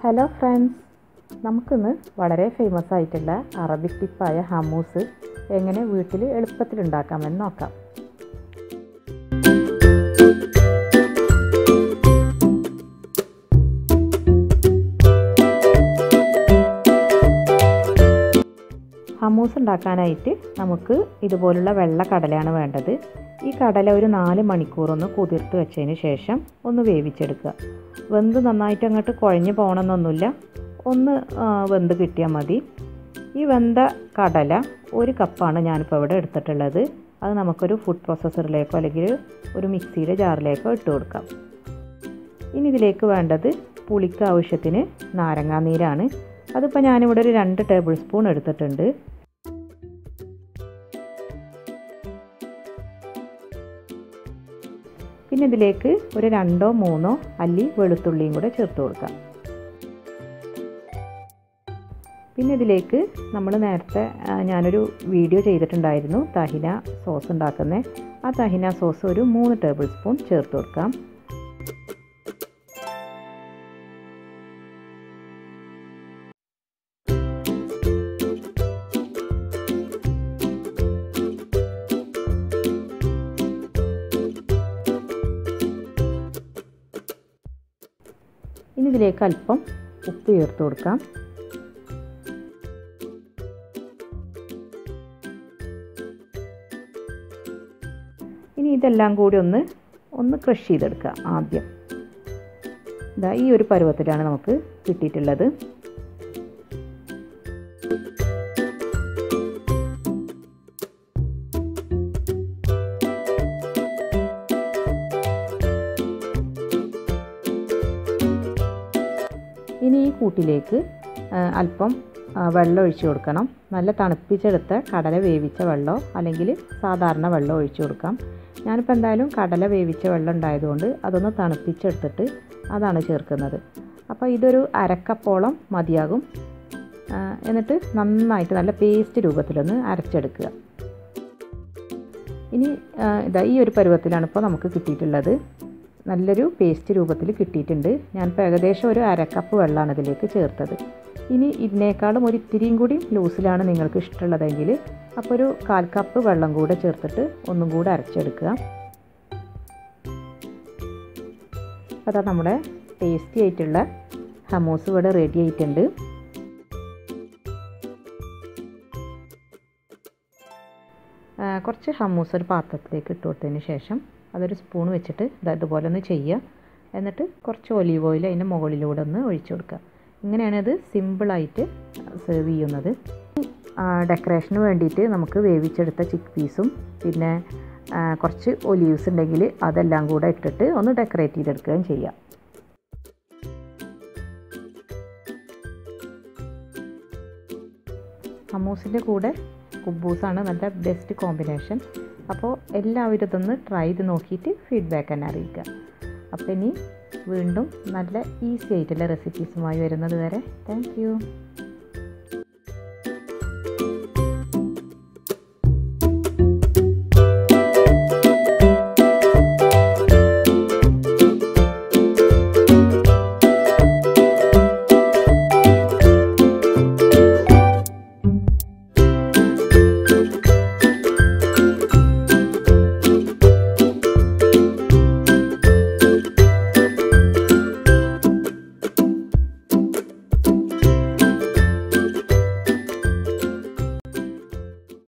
hello friends നമുക്കിന്ന് വളരെ famous ആയിട്ടുള്ള അറബിക് ടിപ്പായ ഹമൂസ് എങ്ങനെ വീട്ടിൽ എളുപ്പത്തിൽ ഉണ്ടാക്കാമെന്ന് നോക്കാം ഹമൂസ് ഉണ്ടാക്കാനായിട്ട് നമുക്ക് ഇതുപോലുള്ള വെള്ള കടലയാണ് വേണ്ടത് ഈ കടല ഒരു നാല് മണിക്കൂറൊന്ന് കുതിർത്ത് വെച്ചതിന് ശേഷം ഒന്ന് വേവിച്ചെടുക്കുക വെന്ത് നന്നായിട്ട് അങ്ങോട്ട് കുഴഞ്ഞു പോകണമെന്നൊന്നുമില്ല ഒന്ന് വെന്ത് കിട്ടിയാൽ മതി ഈ വെന്ത കടല ഒരു കപ്പാണ് ഞാനിപ്പോൾ ഇവിടെ എടുത്തിട്ടുള്ളത് അത് നമുക്കൊരു ഫുഡ് പ്രോസസ്സറിലേക്കോ അല്ലെങ്കിൽ ഒരു മിക്സിയുടെ ജാറിലേക്കോ ഇട്ട് കൊടുക്കാം ഇനി ഇതിലേക്ക് വേണ്ടത് പുളിക്ക് ആവശ്യത്തിന് നാരങ്ങാനീരാണ് അതിപ്പോൾ ഞാനിവിടെ ഒരു രണ്ട് ടേബിൾ സ്പൂൺ എടുത്തിട്ടുണ്ട് പിന്നെ ഇതിലേക്ക് ഒരു രണ്ടോ മൂന്നോ അല്ലി വെളുത്തുള്ളിയും കൂടെ ചേർത്ത് കൊടുക്കാം പിന്നെ ഇതിലേക്ക് നമ്മൾ നേരത്തെ ഞാനൊരു വീഡിയോ ചെയ്തിട്ടുണ്ടായിരുന്നു തഹിന സോസ് ഉണ്ടാക്കുന്നത് ആ തഹിന സോസ് ഒരു മൂന്ന് ടേബിൾ സ്പൂൺ ചേർത്ത് കൊടുക്കാം ഇനി ഇതിലേക്ക് അല്പം ഉപ്പ് ചേർത്ത് കൊടുക്കാം ഇനി ഇതെല്ലാം കൂടി ഒന്ന് ഒന്ന് ക്രഷ് ചെയ്തെടുക്കുക ആദ്യം ഇതാ ഈ ഒരു പരുവത്തിലാണ് നമുക്ക് കിട്ടിയിട്ടുള്ളത് ഇനി ഈ കൂട്ടിലേക്ക് അല്പം വെള്ളം ഒഴിച്ചു കൊടുക്കണം നല്ല തണുപ്പിച്ചെടുത്ത കടല വേവിച്ച വെള്ളമോ അല്ലെങ്കിൽ സാധാരണ വെള്ളം ഒഴിച്ചു കൊടുക്കാം ഞാനിപ്പോൾ എന്തായാലും കടല വേവിച്ച വെള്ളം ഉണ്ടായതുകൊണ്ട് അതൊന്ന് തണുപ്പിച്ചെടുത്തിട്ട് അതാണ് ചേർക്കുന്നത് അപ്പോൾ ഇതൊരു അരക്കപ്പോളം മതിയാകും എന്നിട്ട് നന്നായിട്ട് നല്ല പേസ്റ്റ് രൂപത്തിലൊന്ന് അരച്ചെടുക്കുക ഇനി ഇതാ ഈ ഒരു പരുവത്തിലാണ് ഇപ്പോൾ നമുക്ക് കിട്ടിയിട്ടുള്ളത് നല്ലൊരു പേസ്റ്റ് രൂപത്തിൽ കിട്ടിയിട്ടുണ്ട് ഞാനിപ്പോൾ ഏകദേശം ഒരു അരക്കപ്പ് വെള്ളമാണ് ഇതിലേക്ക് ചേർത്തത് ഇനി ഇതിനേക്കാളും ഒരു ഇത്തിരിയും കൂടി ലൂസിലാണ് നിങ്ങൾക്ക് ഇഷ്ടമുള്ളതെങ്കിൽ അപ്പോൾ ഒരു കാൽ കപ്പ് വെള്ളം കൂടെ ചേർത്തിട്ട് ഒന്നും കൂടെ അരച്ചെടുക്കുക അതാ നമ്മുടെ ടേസ്റ്റി ആയിട്ടുള്ള ഹമൂസ് ഇവിടെ റെഡി ആയിട്ടുണ്ട് കുറച്ച് ഹമൂസ് ഒരു പാത്രത്തിലേക്ക് ഇട്ട് കൊടുത്തതിന് ശേഷം അതൊരു സ്പൂൺ വെച്ചിട്ട് ഇതുപോലെ ഒന്ന് ചെയ്യുക എന്നിട്ട് കുറച്ച് ഒലീവ് ഓയിൽ അതിൻ്റെ മുകളിലൂടെ ഒന്ന് ഒഴിച്ചു കൊടുക്കുക ഇങ്ങനെയാണ് ഇത് സിമ്പിളായിട്ട് സെർവ് ചെയ്യുന്നത് ഡെക്കറേഷന് വേണ്ടിയിട്ട് നമുക്ക് വേവിച്ചെടുത്ത ചിക്ക് പീസും പിന്നെ കുറച്ച് ഒലീവ്സ് ഉണ്ടെങ്കിൽ അതെല്ലാം കൂടെ ഇട്ടിട്ട് ഒന്ന് ഡെക്കറേറ്റ് ചെയ്തെടുക്കുകയും ചെയ്യാം ഹമൂസിൻ്റെ കൂടെ കുബൂസാണ് നല്ല ബെസ്റ്റ് കോമ്പിനേഷൻ അപ്പോൾ എല്ലാവരും ഇതൊന്ന് ട്രൈ ചെയ്ത് നോക്കിയിട്ട് ഫീഡ്ബാക്ക് തന്നെ അറിയിക്കുക അപ്പോൾ ഇനി വീണ്ടും നല്ല ഈസി ആയിട്ടുള്ള റെസിപ്പീസുമായി വരുന്നത് വരെ താങ്ക്